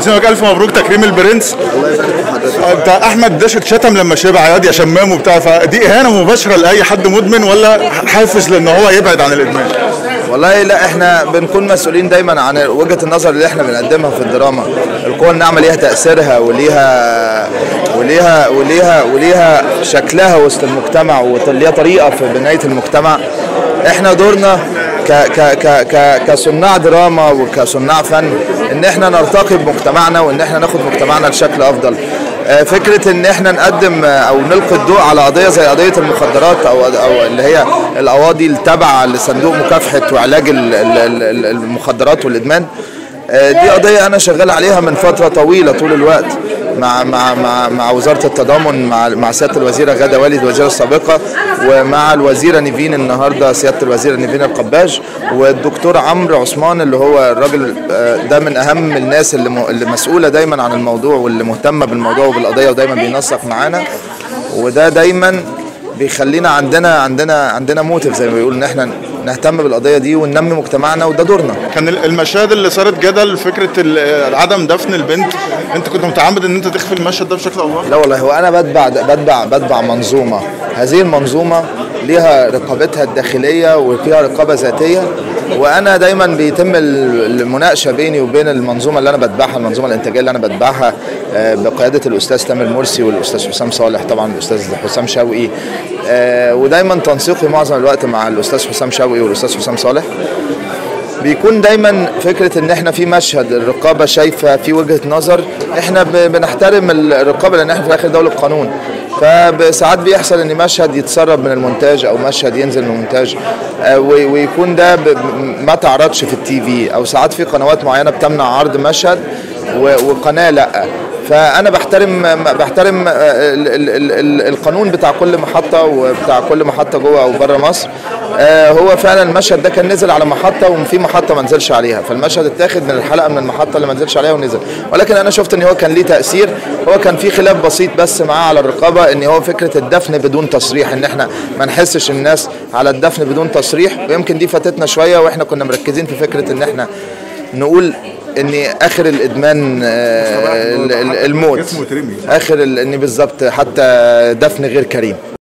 بسمك الف مبروك تكريم البرنس الله يبارك في حضرتك انت احمد داش اتشتم لما شبع ياض يا شمام وبتاع فدي اهانه مباشره لاي حد مدمن ولا حافز لان هو يبعد عن الادمان والله لا احنا بنكون مسؤولين دايما عن وجهه النظر اللي احنا بنقدمها في الدراما القوى الناعمه ليها تاثيرها وليها وليها وليها وليها شكلها وسط المجتمع وليها طريقه في بنايه المجتمع احنا دورنا ك ك ك ك كصناع دراما وكصناع فن ان احنا نرتقي بمجتمعنا وان احنا ناخد مجتمعنا لشكل افضل آه، فكره ان احنا نقدم آه، او نلقي الضوء على قضيه زي قضيه المخدرات او او اللي هي القواضي التابعه لصندوق مكافحه وعلاج ال- ال- ال- المخدرات والادمان آه، دي قضيه انا شغال عليها من فتره طويله طول الوقت مع مع مع مع وزاره التضامن مع مع سياده الوزيره غاده والد الوزيره السابقه ومع الوزيره نيفين النهارده سياده الوزيره نيفين القباج والدكتور عمرو عثمان اللي هو الراجل آه، ده من اهم الناس اللي م- اللي مسؤوله دايما عن الموضوع واللي مهتمه بالموضوع وبالقضيه ودايما بينسق معانا وده دايما بيخلينا عندنا عندنا عندنا موتيف زي ما بيقولوا ان احنا نهتم بالقضيه دي وننمي مجتمعنا وده دورنا كان ال- المشاهد اللي صارت جدل فكره ال- عدم دفن البنت انت كنت متعمد ان انت تخفي المشهد ده بشكل او باخر لا والله هو انا بتبع بتبع بتبع منظومه هذه المنظومه ليها رقابتها الداخليه وفيها رقابه ذاتيه وانا دايما بيتم ال- المناقشه بيني وبين المنظومه اللي انا بتبعها المنظومه الانتاجيه اللي انا بتبعها آه، بقياده الاستاذ تامر مرسي والاستاذ حسام صالح طبعا الاستاذ حسام شوقي آه، ودايما تنسيقي معظم الوقت مع الاستاذ حسام شوقي والاستاذ حسام صالح بيكون دايما فكره ان احنا في مشهد الرقابه شايفه في وجهه نظر احنا ب- بنحترم الرقابه لان احنا في الاخر دوله قانون فساعات بيحصل ان مشهد يتسرب من المونتاج او مشهد ينزل من المونتاج آه، وي- ويكون ده ب- ب- ما تعرضش في التي في او ساعات في قنوات معينه بتمنع عرض مشهد و- وقناه لا فانا بحترم بحترم آه، ال- ال- ال- ال- القانون بتاع كل محطه وبتاع كل محطه جوه او بره مصر آه، هو فعلا المشهد ده كان نزل على محطه وفي محطه ما نزلش عليها فالمشهد اتاخد من الحلقه من المحطه اللي ما نزلش عليها ونزل ولكن انا شفت ان هو كان ليه تاثير هو كان في خلاف بسيط بس معاه على الرقابه ان هو فكره الدفن بدون تصريح ان احنا ما نحسش الناس على الدفن بدون تصريح ويمكن دي فاتتنا شويه واحنا كنا مركزين في فكره ان احنا نقول ان اخر الادمان آه، ال- ال- الموت جسمه يترمي. اخر ال- ان بالظبط حتى دفن غير كريم